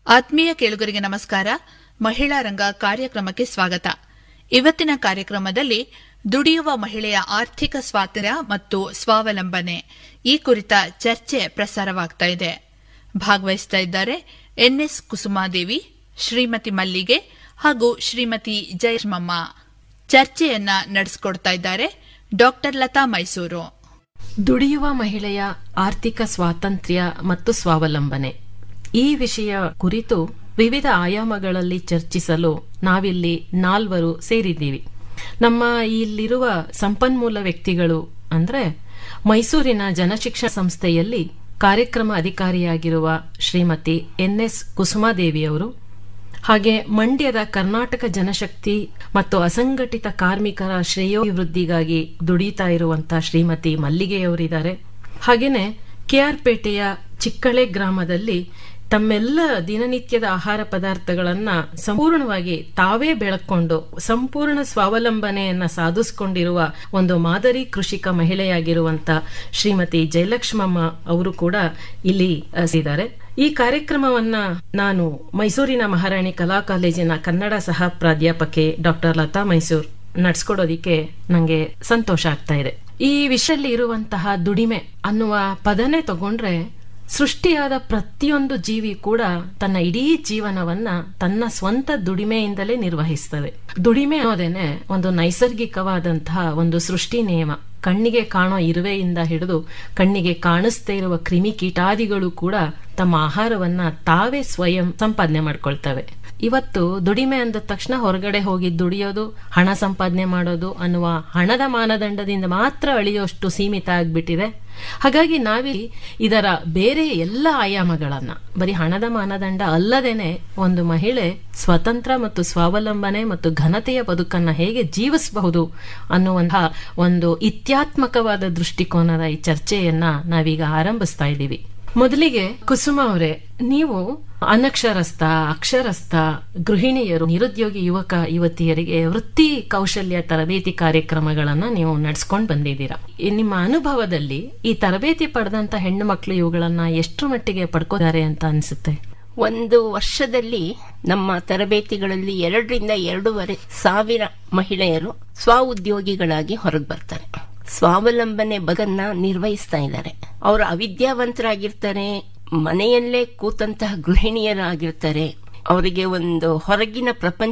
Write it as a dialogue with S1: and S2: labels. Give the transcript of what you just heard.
S1: ಆತ್ಮೀಯ ಕೇಳುಗರಿಗೆ ನಮಸ್ಕಾರ ಮಹಿಳಾ ರಂಗ ಕಾರ್ಯಕ್ರಮಕ್ಕೆ ಸ್ವಾಗತ ಇವತ್ತಿನ ಕಾರ್ಯಕ್ರಮದಲ್ಲಿ ದುಡಿಯುವ ಮಹಿಳೆಯ ಆರ್ಥಿಕ ಸ್ವಾತಂತ್ರ್ಯ ಮತ್ತು ಸ್ವಾವಲಂಬನೆ ಈ ಕುರಿತ ಚರ್ಚೆ ಪ್ರಸಾರವಾಗ್ತಾ ಇದೆ ಭಾಗವಹಿಸ್ತಾ ಇದ್ದಾರೆ ಎನ್ಎಸ್ ಕುಸುಮಾದೇವಿ ಶ್ರೀಮತಿ ಮಲ್ಲಿಗೆ ಹಾಗೂ ಶ್ರೀಮತಿ ಜಯಮಮ್ಮ ಚರ್ಚೆಯನ್ನ ನಡೆಸಿಕೊಡ್ತಾ ಇದ್ದಾರೆ ಡಾಕ್ಟರ್ ಲತಾ ಮೈಸೂರು
S2: ದುಡಿಯುವ ಮಹಿಳೆಯ ಆರ್ಥಿಕ ಸ್ವಾತಂತ್ರ್ಯ ಮತ್ತು ಸ್ವಾವಲಂಬನೆ ಈ ವಿಷಯ ಕುರಿತು ವಿವಿಧ ಆಯಾಮಗಳಲ್ಲಿ ಚರ್ಚಿಸಲು ನಾವಿಲ್ಲಿ ನಾಲ್ವರು ಸೇರಿದ್ದೀವಿ ನಮ್ಮ ಇಲ್ಲಿರುವ ಸಂಪನ್ಮೂಲ ವ್ಯಕ್ತಿಗಳು ಅಂದ್ರೆ ಮೈಸೂರಿನ ಜನಶಿಕ್ಷಣ ಸಂಸ್ಥೆಯಲ್ಲಿ ಕಾರ್ಯಕ್ರಮ ಅಧಿಕಾರಿಯಾಗಿರುವ ಶ್ರೀಮತಿ ಎನ್ಎಸ್ ಕುಸುಮಾದೇವಿಯವರು ಹಾಗೆ ಮಂಡ್ಯದ ಕರ್ನಾಟಕ ಜನಶಕ್ತಿ ಮತ್ತು ಅಸಂಘಟಿತ ಕಾರ್ಮಿಕರ ಶ್ರೇಯೋಭಿವೃದ್ಧಿಗಾಗಿ ದುಡಿತಾ ಇರುವಂತಹ ಶ್ರೀಮತಿ ಮಲ್ಲಿಗೆಯವರಿದ್ದಾರೆ ಹಾಗೇನೆ ಕೆಆರ್ ಪೇಟೆಯ ಚಿಕ್ಕಳೆ ಗ್ರಾಮದಲ್ಲಿ ತಮ್ಮೆಲ್ಲ ದಿನನಿತ್ಯದ ಆಹಾರ ಪದಾರ್ಥಗಳನ್ನ ಸಂಪೂರ್ಣವಾಗಿ ತಾವೇ ಬೆಳಕೊಂಡು ಸಂಪೂರ್ಣ ಸ್ವಾವಲಂಬನೆಯನ್ನ ಸಾಧಿಸಿಕೊಂಡಿರುವ ಒಂದು ಮಾದರಿ ಕೃಷಿಕ ಮಹಿಳೆಯಾಗಿರುವಂತ ಶ್ರೀಮತಿ ಜಯಲಕ್ಷ್ಮಮ್ಮ ಅವರು ಕೂಡ ಇಲ್ಲಿ ಇದ್ದಾರೆ ಈ ಕಾರ್ಯಕ್ರಮವನ್ನ ನಾನು ಮೈಸೂರಿನ ಮಹಾರಾಣಿ ಕಲಾ ಕಾಲೇಜಿನ ಕನ್ನಡ ಸಹ ಪ್ರಾಧ್ಯಾಪಕೆ ಡಾಕ್ಟರ್ ಲತಾ ಮೈಸೂರ್ ನಡ್ಸ್ಕೊಡೋದಿಕ್ಕೆ ನಂಗೆ ಸಂತೋಷ ಆಗ್ತಾ ಇದೆ ಈ ವಿಷಯದಲ್ಲಿ ಇರುವಂತಹ ದುಡಿಮೆ ಅನ್ನುವ ಪದನೇ ತಗೊಂಡ್ರೆ ಸೃಷ್ಟಿಯಾದ ಪ್ರತಿಯೊಂದು ಜೀವಿ ಕೂಡ ತನ್ನ ಇಡೀ ಜೀವನವನ್ನ ತನ್ನ ಸ್ವಂತ ದುಡಿಮೆಯಿಂದಲೇ ನಿರ್ವಹಿಸ್ತವೆ ದುಡಿಮೆ ಅನ್ನೋದೇನೆ ಒಂದು ನೈಸರ್ಗಿಕವಾದಂತಹ ಒಂದು ಸೃಷ್ಟಿ ನಿಯಮ ಕಣ್ಣಿಗೆ ಕಾಣೋ ಇರುವೆಯಿಂದ ಹಿಡಿದು ಕಣ್ಣಿಗೆ ಕಾಣಿಸ್ತಾ ಇರುವ ಕ್ರಿಮಿ ಕೀಟಾದಿಗಳು ಕೂಡ ತಮ್ಮ ಆಹಾರವನ್ನ ತಾವೇ ಸ್ವಯಂ ಸಂಪಾದನೆ ಮಾಡ್ಕೊಳ್ತವೆ ಇವತ್ತು ದುಡಿಮೆ ಅಂದ ತಕ್ಷಣ ಹೊರಗಡೆ ಹೋಗಿ ದುಡಿಯೋದು ಹಣ ಸಂಪಾದನೆ ಮಾಡೋದು ಅನ್ನುವ ಹಣದ ಮಾನದಂಡದಿಂದ ಮಾತ್ರ ಅಳಿಯೋಷ್ಟು ಸೀಮಿತ ಆಗ್ಬಿಟ್ಟಿದೆ ಹಾಗಾಗಿ ನಾವಿ ಇದರ ಬೇರೆ ಎಲ್ಲ ಆಯಾಮಗಳನ್ನ ಬರೀ ಹಣದ ಮಾನದಂಡ ಅಲ್ಲದೇನೆ ಒಂದು ಮಹಿಳೆ ಸ್ವತಂತ್ರ ಮತ್ತು ಸ್ವಾವಲಂಬನೆ ಮತ್ತು ಘನತೆಯ ಬದುಕನ್ನ ಹೇಗೆ ಜೀವಿಸಬಹುದು ಅನ್ನುವಂತಹ ಒಂದು ಇತ್ಯಾತ್ಮಕವಾದ ದೃಷ್ಟಿಕೋನದ ಈ ಚರ್ಚೆಯನ್ನ ನಾವೀಗ ಆರಂಭಿಸ್ತಾ ಇದ್ದೀವಿ ಮೊದಲಿಗೆ ಕುಸುಮ ಅವರೇ ನೀವು ಅನಕ್ಷರಸ್ಥ ಅಕ್ಷರಸ್ಥ ಗೃಹಿಣಿಯರು ನಿರುದ್ಯೋಗಿ ಯುವಕ ಯುವತಿಯರಿಗೆ ವೃತ್ತಿ ಕೌಶಲ್ಯ ತರಬೇತಿ ಕಾರ್ಯಕ್ರಮಗಳನ್ನ ನೀವು ನಡ್ಸ್ಕೊಂಡ್ ಬಂದಿದ್ದೀರಾ ಈ ನಿಮ್ಮ ಅನುಭವದಲ್ಲಿ ಈ ತರಬೇತಿ ಪಡೆದಂತ ಹೆಣ್ಣು ಮಕ್ಕಳು ಇವುಗಳನ್ನ ಎಷ್ಟು ಮಟ್ಟಿಗೆ ಪಡ್ಕೋತಾರೆ ಅಂತ ಅನ್ಸುತ್ತೆ
S3: ಒಂದು ವರ್ಷದಲ್ಲಿ ನಮ್ಮ ತರಬೇತಿಗಳಲ್ಲಿ ಎರಡರಿಂದ ಎರಡೂವರೆ ಸಾವಿರ ಮಹಿಳೆಯರು ಸ್ವ ಉದ್ಯೋಗಿಗಳಾಗಿ ಹೊರಗೆ ಬರ್ತಾರೆ ಸ್ವಾವಲಂಬನೆ ಬಗನ್ನ ನಿರ್ವಹಿಸ್ತಾ ಇದ್ದಾರೆ ಅವರು ಅವಿದ್ಯಾವಂತರಾಗಿರ್ತಾರೆ ಮನೆಯಲ್ಲೇ ಕೂತಂತಹ ಗೃಹಿಣಿಯರಾಗಿರ್ತಾರೆ ಅವರಿಗೆ ಒಂದು ಹೊರಗಿನ ಪ್ರಪಂಚ